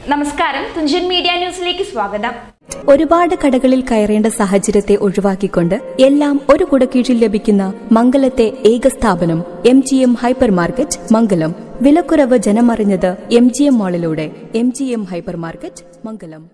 നമസ്കാരം തുഞ്ചൻ മീഡിയ ന്യൂസിലേക്ക് സ്വാഗതം ഒരുപാട് കടകളിൽ കയറേണ്ട സാഹചര്യത്തെ ഒഴിവാക്കിക്കൊണ്ട് എല്ലാം ഒരു കുടക്കീഴിൽ ലഭിക്കുന്ന മംഗലത്തെ ഏക സ്ഥാപനം M G M hypermarket Mangalam വിലക്കുറവ് ജനമറിഞ്ഞത് എം ജി എം മാളിലൂടെ M G M hypermarket Mangalam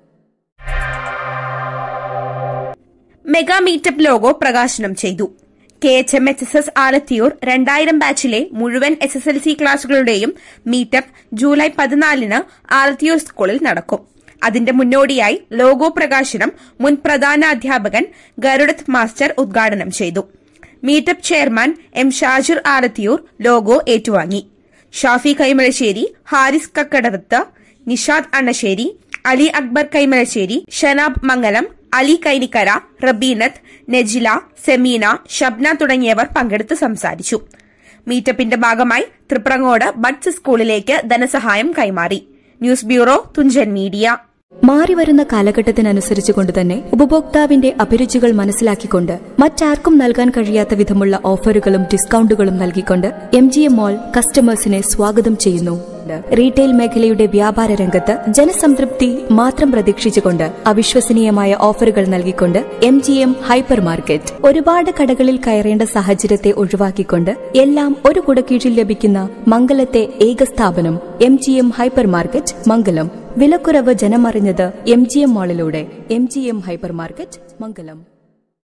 mega meetup logo പ്രകാശനം ചെയ്തു K H M H S S Alathiyur രണ്ടായിരം ബാച്ചിലെ മുഴുവൻ എസ് എസ് എൽ സി ക്ലാസുകളുടെയും മീറ്റപ്പ് ജൂലൈ പതിനാലിന് ആലത്തിയൂർ സ്കൂളിൽ നടക്കും അതിന്റെ മുന്നോടിയായി ലോഗോ പ്രകാശനം മുൻ പ്രധാന അധ്യാപകൻ ഗരുഡത്ത് മാസ്റ്റർ ഉദ്ഘാടനം ചെയ്തു meetup chairman M Shajir Alathiyur logo ഏറ്റുവാങ്ങി ഷാഫി കൈമളശ്ശേരി ഹാരിസ് കക്കടവത്ത് നിഷാദ് അണ്ണശ്ശേരി അലി അക്ബർ കൈമലശ്ശേരി ഷനാബ് മംഗലം അലി കൈനിക്കര റബീനത്ത് നെജില സെമീന ഷബ്ന തുടങ്ങിയവർ പങ്കെടുത്ത് സംസാരിച്ചു മീറ്റപ്പിന്റെ ഭാഗമായി തൃപ്രങ്ങോട് ബഡ്സ് സ്കൂളിലേക്ക് ധനസഹായം കൈമാറി ന്യൂസ് ബ്യൂറോ തുഞ്ചൻ മീഡിയ മാറിവരുന്ന കാലഘട്ടത്തിനനുസരിച്ചുകൊണ്ട് തന്നെ ഉപഭോക്താവിന്റെ അഭിരുചികൾ മനസ്സിലാക്കിക്കൊണ്ട് മറ്റാർക്കും നൽകാൻ കഴിയാത്ത വിധമുള്ള ഓഫറുകളും ഡിസ്കൗണ്ടുകളും നൽകിക്കൊണ്ട് എം ജി എം മോൾ കസ്റ്റമേഴ്സിനെ സ്വാഗതം ചെയ്യുന്നു റീറ്റെയിൽ മേഖലയുടെ വ്യാപാര രംഗത്ത് ജനസംതൃപ്തി മാത്രം പ്രതീക്ഷിച്ചുകൊണ്ട് അവിശ്വസനീയമായ ഓഫറുകൾ നൽകിക്കൊണ്ട് M G M hypermarket ഒരുപാട് കടകളിൽ കയറേണ്ട സാഹചര്യത്തെ ഒഴിവാക്കിക്കൊണ്ട് എല്ലാം ഒരു കുടക്കീഴിൽ ലഭിക്കുന്ന മംഗലത്തെ ഏക സ്ഥാപനം M G M hypermarket Mangalam വിലക്കുറവ് ജനമറിഞ്ഞത് എം ജി എം മാളിലൂടെ M G M hypermarket മംഗലം